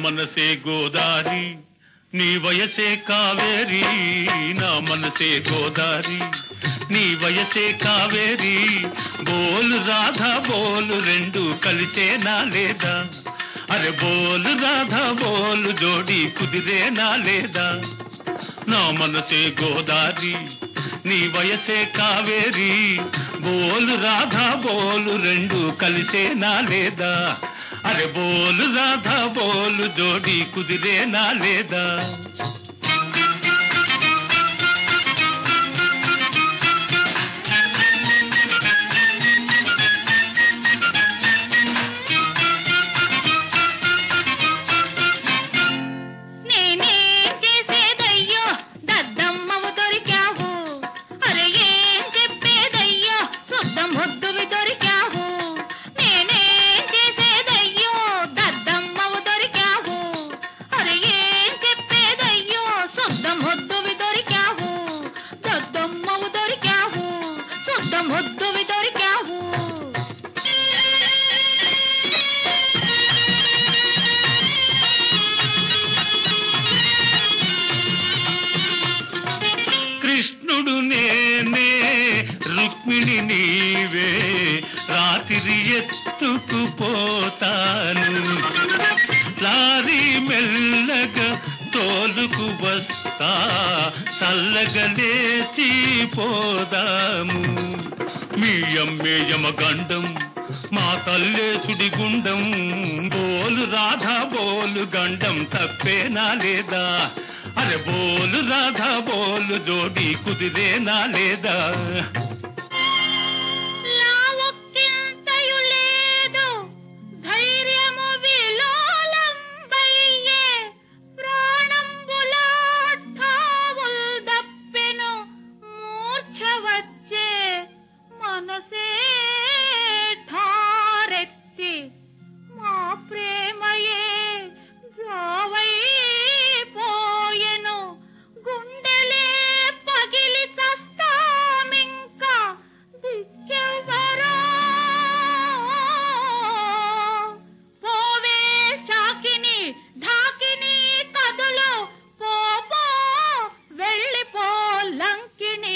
మనసే గోదారి నీ వయసే కావేరి నా మనసే గోదారి నీ వయసే కావేరి బోలు రాధా బోలు రెండు కలిసేనా లేదా అరే బోలు రాధా బోలు జోడి కుదిరేనా లేదా నా మనసే గోదారి నీ వయసే కావేరి బోలు రాధా బోలు రెండు కలిసేనా లేదా అరే బోలు రాధా బోలు జోడి కుదిరేనా లేదా నేనేం చేసేదయ్యో దద్దమ్మవు దొరికావు అరే ఏం చెప్పేదయ్యో శుద్ధం వద్దువి దొరికావు నేనేం చేసేదయ్యో దద్దమ్మవు దొరికావు అరే ఏం చెప్పేదయ్యో శుద్ధం వద్దువి దొరికావు దద్దమ్మవు దొరికావు శుద్ధం వద్దువి దొరికావు కృష్ణుడు నేనే రుక్మిణి నీవే రాత్రి ఎత్తుకుపోతాను లారీ మెల్లగా తోలుకు వస్తా చల్లగా లేచి పోదాము మీ అమ్మే యమగండం మా తల్లే సుడిగుండం బోలు రాధా బోలు గండం తప్పేనా లేదా అరే బోలు రాధా బోలు జోడి కుదిరేనా లేదా లావొక్కింతయు లేదు ధైర్యము విలోలంబయ్యే ప్రాణంబులాఠావుల్ దప్పెను మూర్ఛ వచ్చే మనసే ఠారెత్తి మా ప్రేమయే జావైపోయెను గుండెలే పగిలి చస్తామింకా దిక్కెవ్వరో పోవే శాకిని ఢాకిని కదులు పో పో వెళ్ళిపో లంకిని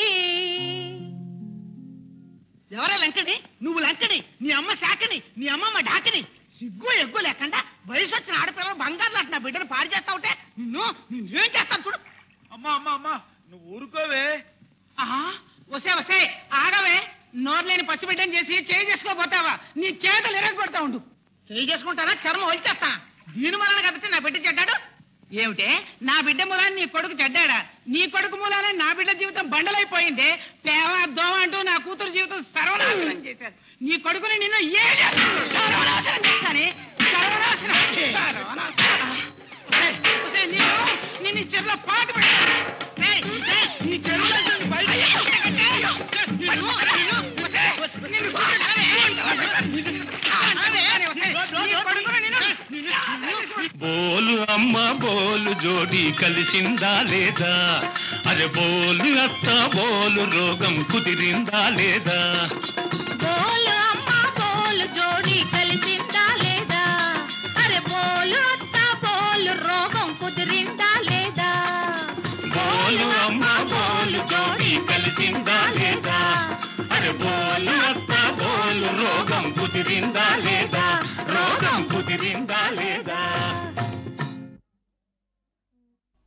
ఎవరా లంకడి నువ్వు లంకడి నీ అమ్మ శాఖని నీ అమ్మమ్మ ఢాకని సిగ్గు ఎగ్గు లేకుండా వయసు వచ్చిన ఆడపిల్ల బంగారు లాంటి నా బిడ్డను పాడు చేస్తావుటే నిన్ను ఏం చేస్తాను చూడు అమ్మా అమ్మా అమ్మా నువ్వు ఊరుకోవే ఆహా వసే వసే ఆగవే నోరు లేని పచ్చి బిడ్డని చేసి చేయి చేసుకోపోతావా నీ చేతులు ఎరగొడతా ఉండు చేయి చేసుకుంటానా చర్మం వచ్చేస్తా దీని వలన కాబట్టి నా బిడ్డ చెడ్డాడు ఏమిటే నా బిడ్డ మూలాన్ని నీ కొడుకు చెడ్డాడా నీ కొడుకు మూలానే నా బిడ్డ జీవితం బండలైపోయింది పేవ దోవ అంటూ నా కూతురు జీవితం సర్వనాశనం చేశారు నీ కొడుకుని నిన్ను ఏ సర్వనాశనం చేస్తానే సర్వనాశనం సర్వనాశనం. ఒసేయ్, ఒసేయ్, నిన్ను నిన్ను ఈ చెరువులో పాతి పెడతాను. ఏయ్, ఏయ్, ఈ చెరువులో నుంచి బయట ఎక్కడికంటే? నిన్ను, నిన్ను, ఒసేయ్, నిన్ను కొడుకుని అదే, ఒసేయ్, నీ కొడుకుని నిన్ను బోలు అమ్మ బోలు జోడి కలిసిందా లేదా అరే బోలు అత్త బోలు రోగం కుదిరిందా లేదా బోలు అమ్మ బోలు జోడి కలిసిందా లేదా అరే బోలు అత్త బోలు రోగం కుదిరిందా లేదా బోలు అమ్మ బోలు జోడి కలిసిందా లేదా అరే బోలు అత్త బోలు రోగం కుదిరిందా లేదా రోగం కుదిరిందా లేదా